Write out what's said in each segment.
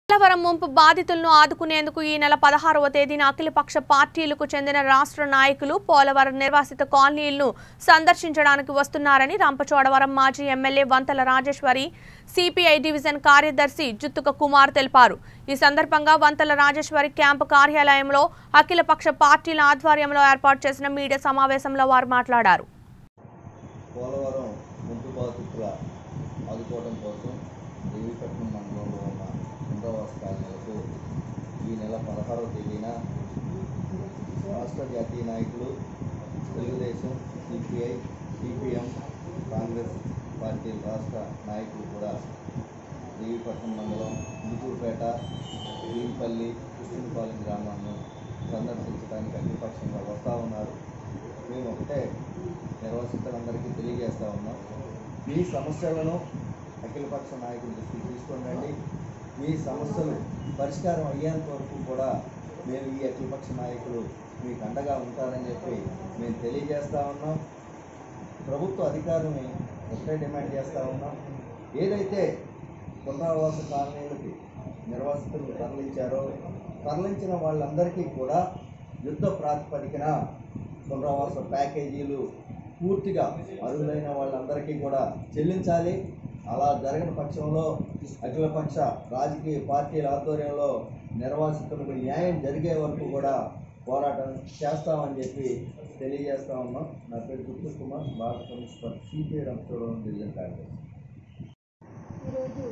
పోలవరం ముంపు బాధితులను ఆదుకునేందుకు ఈ నెల పదహారవ తేదీన అఖిలపక్ష పార్టీలకు చెందిన రాష్ట్ర నాయకులు పోలవరం నిర్వాసిత కాలనీలను సందర్శించడానికి వస్తున్నారని రంపచోడవరం మాజీ MLA Vantala Rajeshwari CPI division కార్యదర్శి జుత్తుక కుమార్ తెలిపారు ఈ సందర్భంగా వంతల రాజేశ్వరి క్యాంపు కార్యాలయంలో అఖిలపక్ష పార్టీల ఆధ్వర్యంలో ఏర్పాటు చేసిన మీడియా సమావేశంలో వారు మాట్లాడారు పోలవరం ముంపు బాధితుల ఆదుకోవడం కోసం దేవీపట్నం మండలంలో ఉన్న పునరావాస కాలనీలకు ఈ నెల పదహారవ తేదీన రాష్ట్ర జాతీయ నాయకులు Telugu Desam CPI CPM Congress party రాష్ట్ర నాయకులు కూడా దేవీపట్నం మండలం ఇందుకూరుపేట భీంపల్లి కృష్ణపాలెం గ్రామాలను సందర్శించడానికి అఖిలపక్షంగా వస్తూ ఉన్నారు మేము ఒకటే నిర్వాసితులందరికీ తెలియజేస్తా ఉన్నాం మీ సమస్యలను అఖిలపక్ష నాయకుల దృష్టికి తీసుకొనండి మీ సమస్యలు పరిష్కారం అయ్యేంత వరకు కూడా మేము ఈ అఖిలపక్ష నాయకులు మీకు అండగా ఉంటారని చెప్పి మేము తెలియజేస్తా ఉన్నాం ప్రభుత్వ అధికారులని ఒకటే డిమాండ్ చేస్తూ ఉన్నాం ఏదైతే పునరావాస కాలనీలకి నిర్వాసితులు తరలించారో తరలించిన వాళ్ళందరికీ కూడా యుద్ధ ప్రాతిపదికన పునరావాస ప్యాకేజీలు పూర్తిగా అర్హులైన వాళ్ళందరికీ కూడా చెల్లించాలి అలా జరగని పక్షంలో అఖిలపక్ష రాజకీయ పార్టీల ఆధ్వర్యంలో నిర్వాసితులకు న్యాయం జరిగే వరకు కూడా పోరాటం చేస్తామని చెప్పి తెలియజేస్తా ఉన్నాం నా పేరు గుప్త కుమార్ భారత కమ్యూనిస్ట్ సిపిఐ రంపచోడవరం డివిజన్ కార్యదర్శి ఈరోజు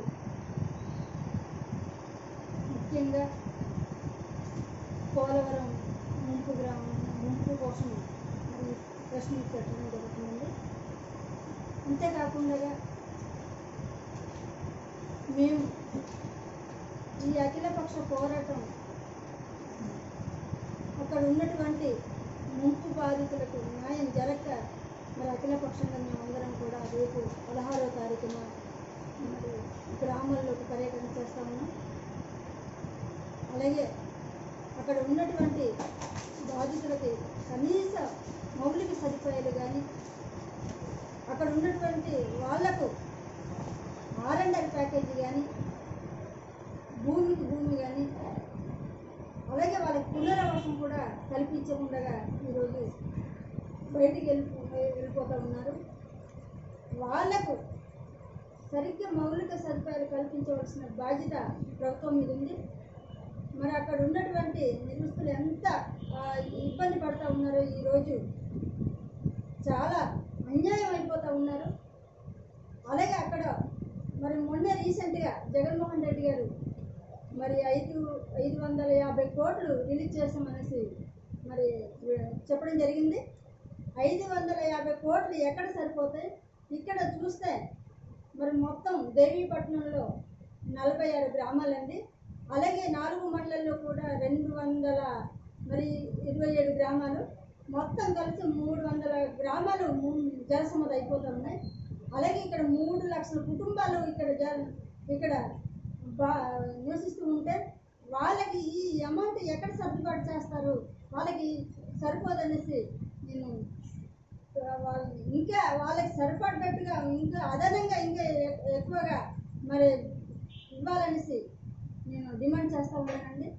ముఖ్యంగా పోలవరం ముంపు గ్రామం ముంపు కోసం మరి ప్రెస్ మీట్ పెట్టడం జరుగుతుంది అంతేకాకుండా మేము ఈ అఖిలపక్ష పోరాటం అక్కడ ఉన్నటువంటి ముంపు బాధితులకు న్యాయం జరగక మరి అఖిలపక్షంగా మేమందరం కూడా రేపు పదహారో తారీఖున మరి గ్రామాల్లోకి పర్యటన చేస్తా ఉన్నాం అలాగే అక్కడ ఉన్నటువంటి బాధితులకి కనీస మౌలిక సదుపాయాలు కానీ అక్కడ ఉన్నటువంటి వాళ్లకు ఆర్ అండ్ ఆర్ ప్యాకేజీ కానీ భూమికి భూమి కానీ అలాగే వాళ్ళకి పునరావాసం కూడా కల్పించకుండా ఈరోజు బయటికి వెళ్ళి వెళ్ళిపోతూ ఉన్నారు వాళ్లకు సరిగ్గా మౌలిక సదుపాయాలు కల్పించవలసిన బాధ్యత ప్రభుత్వం మీద ఉంది మరి అక్కడ ఉన్నటువంటి నిర్వస్తులు ఎంత ఆ, ఇబ్బంది పడుతూ ఉన్నారో ఈరోజు చాలా అన్యాయం అయిపోతూ ఉన్నారు అలాగే అక్కడ మరి మొన్న రీసెంట్గా జగన్మోహన్ రెడ్డి గారు మరి ఐదు ఐదు వందల యాభై కోట్లు రిలీజ్ చేస్తామనేసి మరి చెప్పడం జరిగింది ఐదు వందల యాభై కోట్లు ఎక్కడ సరిపోతాయి ఇక్కడ చూస్తే మరి మొత్తం దేవీపట్నంలో నలభై ఆరు గ్రామాలండి అలాగే నాలుగు మండలాల్లో కూడా రెండు వందల మరి ఇరవై ఏడు గ్రామాలు మొత్తం కలిసి మూడు వందల గ్రామాలు ము- జలసమత అయిపోతూ ఉన్నాయి అలాగే ఇక్కడ మూడు లక్షల కుటుంబాలు ఇక్కడ జ ఇక్కడ బా నివసిస్తూ ఉంటే వాళ్ళకి ఈ అమౌంట్ ఎక్కడ సర్దుబాటు చేస్తారు వాళ్ళకి సరిపోదనేసి నేను వాళ్ళు ఇంకా వాళ్ళకి సరిపడ్డట్టుగా ఇంకా అదనంగా ఇంకా ఎ- ఎక్కువగా మరి ఇవ్వాలనేసి నేను డిమాండ్ చేస్తూ ఉన్నానండి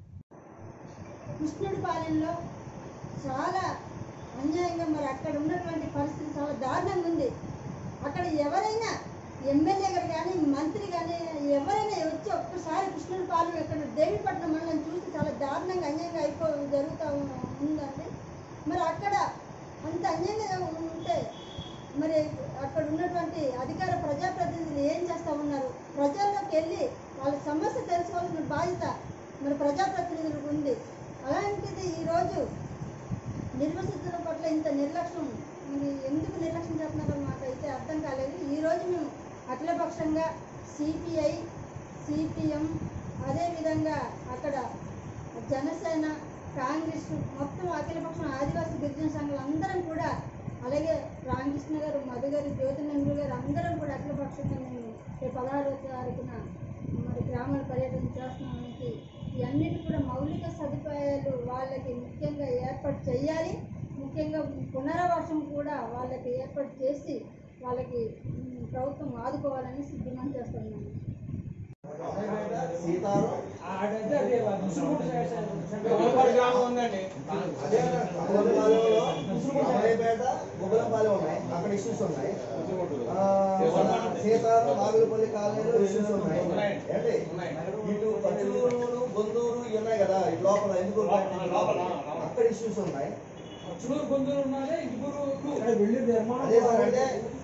కృష్ణుడి పాలెంలో చాలా అన్యాయంగా మరి అక్కడ ఉన్నటువంటి పరిస్థితి చాలా దారుణంగా ఉంది అక్కడ ఎవరైనా ఎమ్మెల్యే గారు కానీ మంత్రి కానీ ఎవరైనా వచ్చి ఒక్కసారి కృష్ణుడి పాలెం ఇక్కడ దేవిపట్నం మండలం చూసి చాలా దారుణంగా అన్యాయంగా అయిపో జరుగుతూ ఉందండి మరి అక్కడ అంత అన్యాయంగా ఉంటే మరి అక్కడ ఉన్నటువంటి అధికార ప్రజాప్రతినిధులు ఏం చేస్తూ ఉన్నారు ప్రజల్లోకి వెళ్ళి వాళ్ళ సమస్య తెలుసుకోవాల్సిన బాధ్యత మరి ప్రజాప్రతినిధులకు ఉంది అలాంటిది ఈరోజు నిర్వసితుల పట్ల ఇంత నిర్లక్ష్యం మరి ఎందుకు నిర్లక్ష్యం చేస్తున్నారో మాకైతే అర్థం కాలేదు ఈరోజు మేము అఖిలపక్షంగా సిపిఐ సిపిఎం అదేవిధంగా అక్కడ జనసేన కాంగ్రెస్ మొత్తం అఖిలపక్షం ఆదివాసీ గిరిజన సంఘాలు అందరం కూడా అలాగే రామకృష్ణ గారు మధు గారు జ్యోతి నెహ్రూ గారు అందరం కూడా అఖిలపక్షంగా మేము రేపు పదహారవ తారీఖున మరి గ్రామాల పర్యటన చేస్తున్నామనేసి ఇవన్నిటి కూడా మౌలిక సదుపాయాలు వాళ్ళకి ముఖ్యంగా ఏర్పాటు చేయాలి ముఖ్యంగా పునరావాసం కూడా వాళ్ళకి ఏర్పాటు చేసి వాళ్ళకి ఉమ్, ప్రభుత్వం ఆదుకోవాలని డిమాండ్ చేస్తున్నాను సీతారం ఆడైతే అదే ముసుగుడు గోల్పాడు గ్రామం ఉందండి అమరపాలెంలో అమరపేట గుబ్బలపాలెం ఉన్నాయి అక్కడ ఇష్యూస్ ఉన్నాయి ఆ, మన సీతారం బాగులపల్లి కాలనీలో ఇష్యూస్ ఉన్నాయి ఏంటి ఇటు పచ్చూరు గొంతూరు ఇవి ఉన్నాయి కదా ఇటు లోపల ఎందుకు లోపల. అక్కడ ఇష్యూస్ ఉన్నాయి చూరు గొంతులు ఉన్నారే ఇంగురు అదే సార్ అంటే